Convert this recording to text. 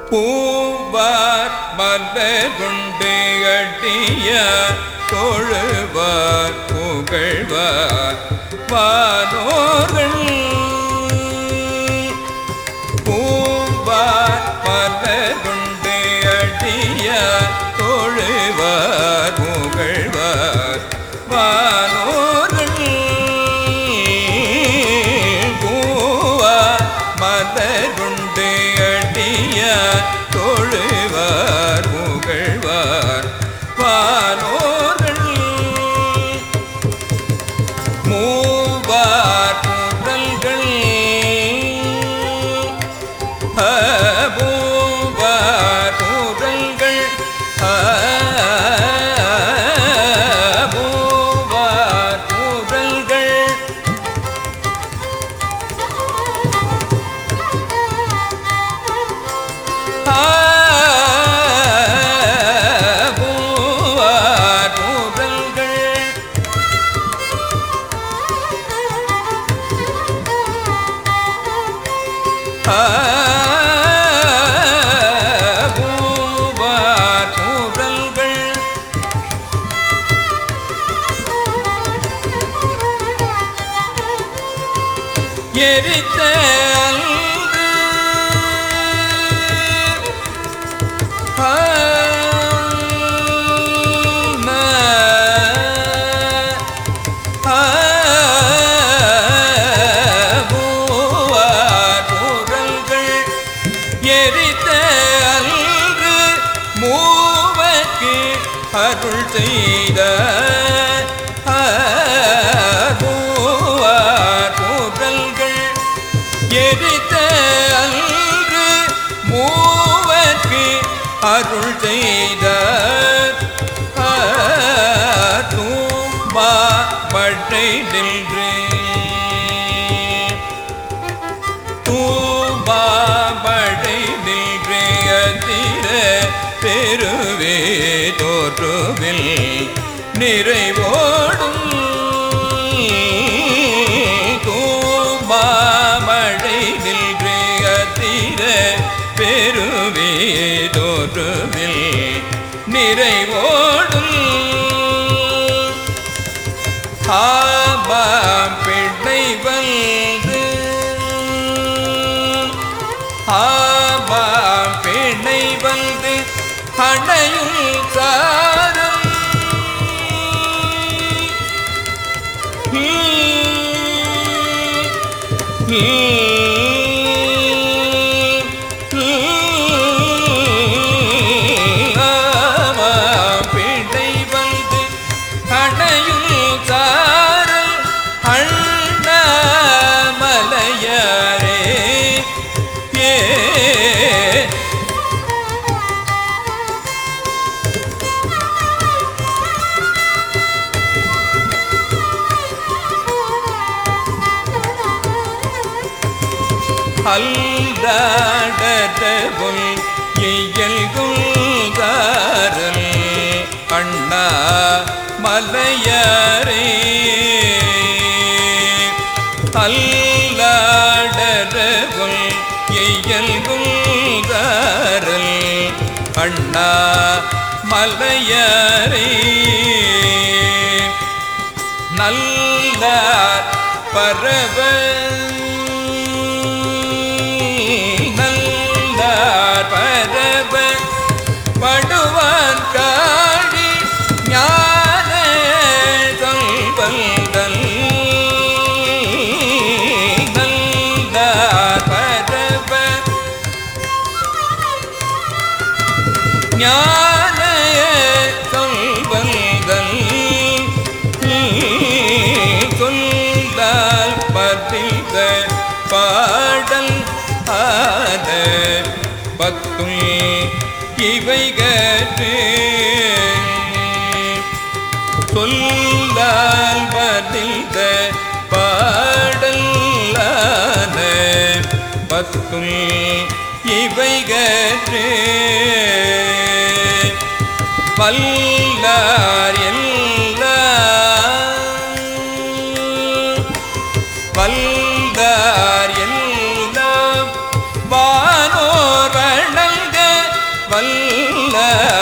பூவார் மலர் கொண்டு அடிய தொழுவார் புகழ்வார் வானோர்கள் பூவார் மலர் கொண்டு அடிய தொழுவார் புகழ்வார் வானோர்கள் பூவார் மலர் கொண்டு அடிய தொழுவார் புகழ்வார் வானோர்கள் மூவார் புகழ்கள் மூவார் புகழ்கள் மூவார் புகழ்கள் மூவார் புகழ்கள் பூவார் பூரல்கள் எரித்த அன்று பூவார் பூரல்கள் எரித்த அன்று மூவக்கு அருள் செய்த மூவார் பூரல்கள் எரித்த அன்று மூவர்க்கு அருள் செய்த தூம்பா மழை நின்று தூம்பா மழை நின்று அதிர பெருவே தோற்றுவில் நிறைவோடும் தூம்பா மழை நின்று அதிர பெருவே தோற்றுவில் நிறைவோடும் ஆமாம் பிள்ளை வந்து ஆமாம் பிள்ளை வந்து அணையும் சாரம் ஆமாம் பிள்ளை வந்து அணையும் சாரம் அண்ணாமலையாரே ஏ அல்லாடதவுள் இயல்குந்தாரல் அண்ணா மலையாரே அல்லாடதவுள் இயல்குந்தாரல் அண்ணா மலையாரே நல்லார் பரவ நல்லார் பரவ படுவான் காடி ஞான சொல்வந்தல் நல்லார் பரவ ஞான சொல்வந்தல் சொல்லால் பதிந்த பாடல் ஆன பத்தும் இவை கற்று சொல்லால் பதிந்த பாடல் ஆன பத்தும் இவை கற்று வல்லார் எல்லாம் வல்லார் எல்லாம் வானோர் வணங்க ஆ